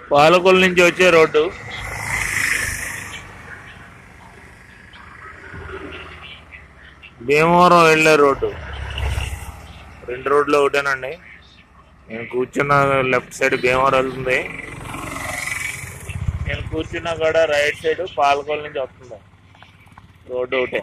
పాలకొల్లు నుంచి వచ్చే రోడ్డు భీమవరం వెళ్ళే రోడ్డు రెండు రోడ్లు ఒకటేనండి నేను కూర్చున్న లెఫ్ట్ సైడ్ భీమవరం వెళ్తుంది నేను కూర్చున్న కూడా రైట్ సైడ్ పాలకొల్లు నుంచి వస్తుంది రోడ్డు ఒకటే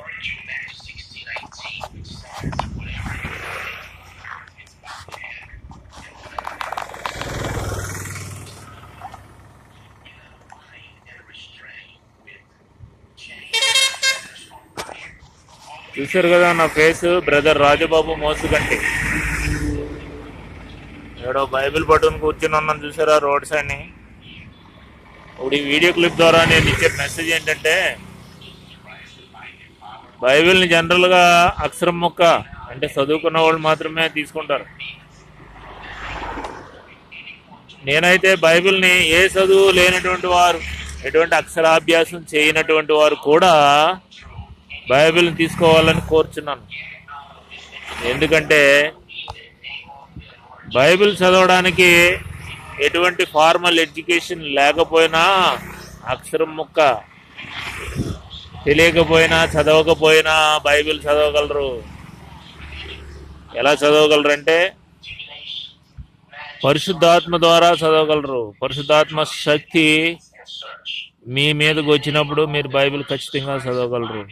చూశారు కదా నా ఫేస్ బ్రదర్ రాజబాబు మోసుగంటి ఏడో బైబిల్ పట్టుకుని కూర్చుని ఉన్నాను చూసారా రోడ్ సైడ్ ని ఇప్పుడు ఈ వీడియో క్లిప్ ద్వారా నేను ఇచ్చే మెసేజ్ ఏంటంటే బైబిల్ని జనరల్గా అక్షరం మొక్క అంటే చదువుకున్న వాళ్ళు మాత్రమే తీసుకుంటారు నేనైతే బైబిల్ని ఏ చదువు లేనటువంటి వారు ఎటువంటి అక్షరాభ్యాసం చేయనటువంటి వారు కూడా బైబిల్ని తీసుకోవాలని కోరుచున్నాను ఎందుకంటే బైబిల్ చదవడానికి ఎటువంటి ఫార్మల్ ఎడ్యుకేషన్ లేకపోయినా అక్షరం ముక్క తెలియకపోయినా చదవకపోయినా బైబిల్ చదవగలరు ఎలా చదవగలరంటే పరిశుద్ధాత్మ ద్వారా చదవగలరు పరిశుద్ధాత్మ శక్తి మీ మీదకి వచ్చినప్పుడు మీరు బైబిల్ ఖచ్చితంగా చదవగలరు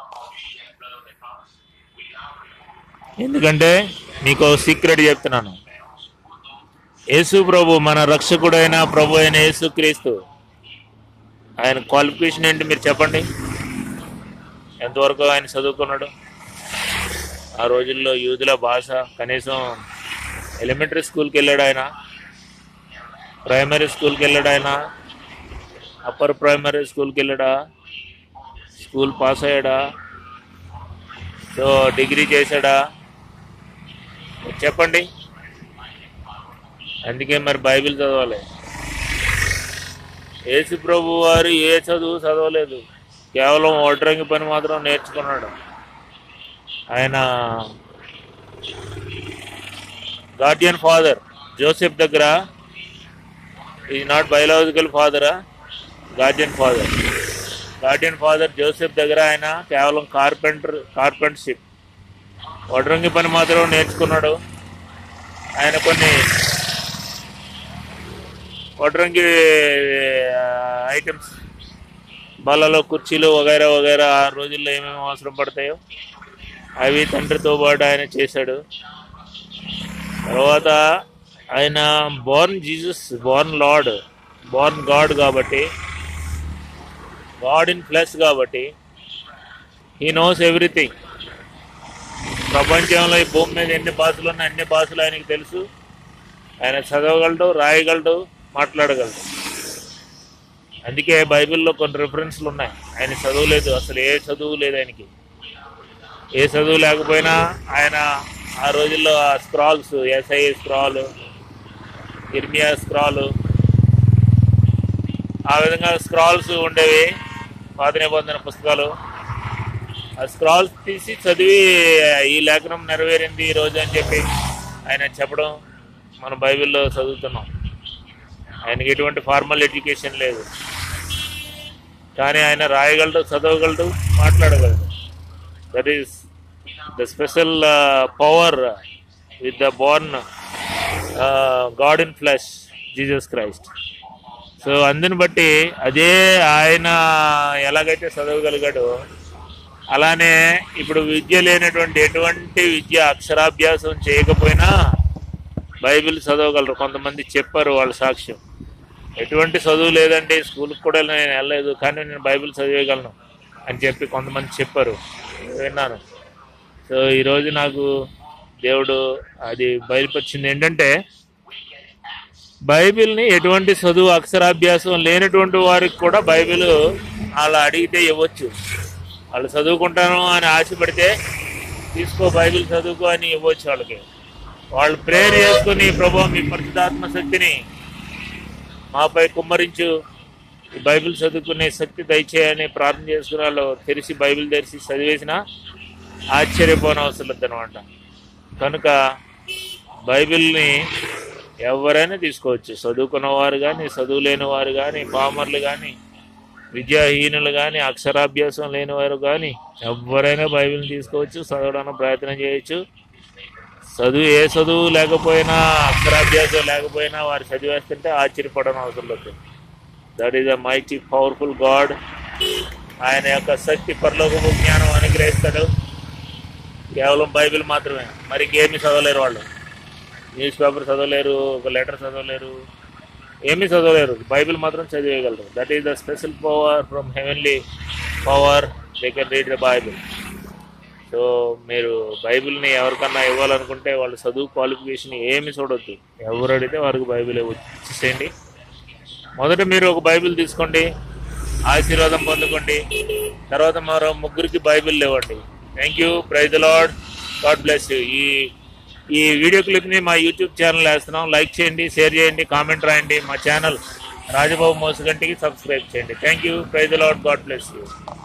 ఎందుకంటే మీకు సీక్రెట్ చెప్తున్నాను యేసు ప్రభు మన రక్షకుడైన ప్రభు అయిన యేసు క్రీస్తు ఆయన క్వాలిఫికేషన్ ఏంటి మీరు చెప్పండి ఎంతవరకు ఆయన చదువుకున్నాడు ఆ రోజుల్లో యూదుల భాష కనీసం ఎలిమెంటరీ స్కూల్కి వెళ్ళాడు ఆయన ప్రైమరీ స్కూల్కి వెళ్ళాడు ఆయన అప్పర్ ప్రైమరీ స్కూల్కి వెళ్ళాడా స్కూల్ పాస్ అయ్యాడా సో డిగ్రీ చేశాడా చెప్పండి అందుకే మరి బైబిల్ చదవాలి యేసు ప్రభు వారు ఏ చదువు చదవలేదు కేవలం ఒడ్రంగి పని మాత్రం నేర్చుకున్నాడు ఆయన గార్డియన్ ఫాదర్ జోసెఫ్ దగ్గర ఈజ్ నాట్ బయలాజికల్ ఫాదరా guardian father guardian father Joseph దగ్గర ఆయన కేవలం కార్పెంటర్ కార్పెంటర్షిప్ వడ్రంగి పని మాత్రం నేర్చుకున్నాడు ఆయన కొన్ని వడ్రంగి ఐటమ్స్ బల్లలో కుర్చీలు వగైరా వగైరా ఆ రోజుల్లో ఏమేమి అవసరం పడతాయో అవి తండ్రితో పాటు ఆయన చేశాడు తర్వాత ఆయన born Jesus born Lord born God కాబట్టి గాడ్ ఇన్ ప్లస్ కాబట్టి హీ నోస్ ఎవ్రీథింగ్ ప్రపంచంలో ఈ భూమి మీద ఎన్ని భాషలు ఉన్నాయి అన్ని భాషలు ఆయనకి తెలుసు ఆయన చదవగలడు రాయగలడు మాట్లాడగలడు అందుకే బైబిల్లో కొన్ని రిఫరెన్స్లు ఉన్నాయి ఆయన చదువులేదు అసలు ఏ చదువు లేదు ఆయనకి ఏ చదువు లేకపోయినా ఆయన ఆ రోజుల్లో ఆ స్క్రాల్స్ ఎస్ఐ స్క్రాల్ ఇర్మియా స్క్రాల్ ఆ విధంగా స్క్రాల్స్ ఉండేవి పాత నిబంధన పుస్తకాలు ఆ స్క్రాల్స్ తీసి చదివి ఈ లేఖనం నెరవేరింది ఈ రోజు అని చెప్పి ఆయన చెప్పడం మన బైబిల్లో చదువుతున్నాం ఆయనకి ఎటువంటి ఫార్మల్ ఎడ్యుకేషన్ లేదు కానీ ఆయన రాయగలడు చదవగలడు మాట్లాడగలడు that is the special power with the born God in flesh Jesus Christ so అందుని బట్టి అదే ఆయన ఎలాగైతే చదవగలిగాడో అలానే ఇప్పుడు విద్య లేనటువంటి ఎటువంటి విద్య అక్షరాభ్యాసం చేయకపోయినా బైబిల్ చదవగలరు కొంతమంది చెప్పారు వాళ్ళ సాక్ష్యం ఎటువంటి చదువు లేదండి స్కూల్కి కూడా నేను వెళ్ళలేదు కానీ నేను బైబిల్ చదివేయగలను అని చెప్పి కొంతమంది చెప్పారు విన్నాను సో ఈరోజు నాకు దేవుడు అది బయలుపరిచింది ఏంటంటే బైబిల్ని ఎటువంటి చదువు అక్షరాభ్యాసం లేనటువంటి వారికి కూడా బైబిల్ అలా అడిగితే ఇవ్వచ్చు వాళ్ళు చదువుకుంటాను అని ఆశపడితే తీసుకో బైబిల్ చదువుకో అని ఇవ్వచ్చు వాళ్ళకి వాళ్ళు ప్రేయర్ చేసుకుని ప్రభు మీ పరిశుద్ధాత్మ శక్తిని మాపై కుమ్మరించు ఈ బైబిల్ చదువుకునే శక్తి దయచేయని ప్రార్థన చేసుకుని వాళ్ళు తెరిచి బైబిల్ తెరిచి చదివేసిన ఆశ్చర్యపోనవసరం లేదనమాట కనుక బైబిల్ని ఎవరైనా తీసుకోవచ్చు చదువుకున్నవారు కానీ చదువు లేని వారు కానీ పామర్లు కానీ విద్యాహీనులు కానీ అక్షరాభ్యాసం లేని వారు కానీ ఎవరైనా బైబిల్ని తీసుకోవచ్చు చదవడానికి ప్రయత్నం చేయొచ్చు చదువు ఏ చదువు లేకపోయినా అక్షరాభ్యాసం లేకపోయినా వారు చదివేస్తుంటే ఆశ్చర్యపడడం అవసరం లేదు that is a mighty powerful God ఆయన యొక్క శక్తి పరలోకపు జ్ఞానం అనుగ్రహిస్తాడు కేవలం బైబిల్ మాత్రమే మరి ఇంకేమీ చదవలేరు వాళ్ళు న్యూస్ పేపర్ చదవలేరు ఒక లెటర్ చదవలేరు ఏమీ చదవలేరు బైబిల్ మాత్రం చదివేయగలరు that is the special power from heavenly power they can read the Bible so మీరు బైబిల్ని ఎవరికన్నా ఇవ్వాలనుకుంటే వాళ్ళ చదువు క్వాలిఫికేషన్ ఏమి చూడొద్దు ఎవరు అడిగితే వారికి బైబిల్ ఇచ్చేసేయండి మొదట మీరు ఒక బైబిల్ తీసుకోండి ఆశీర్వాదం పొందుకోండి తర్వాత మరో ముగ్గురికి బైబిల్ ఇవ్వండి thank you praise Lord God bless you ఈ ఈ వీడియో క్లిప్ని మా యూట్యూబ్ ఛానల్ వేస్తున్నాం లైక్ చేయండి షేర్ చేయండి కామెంట్ రాయండి మా ఛానల్ రాజబాబు మోసగంటికి సబ్స్క్రైబ్ చేయండి thank you praise Lord God bless you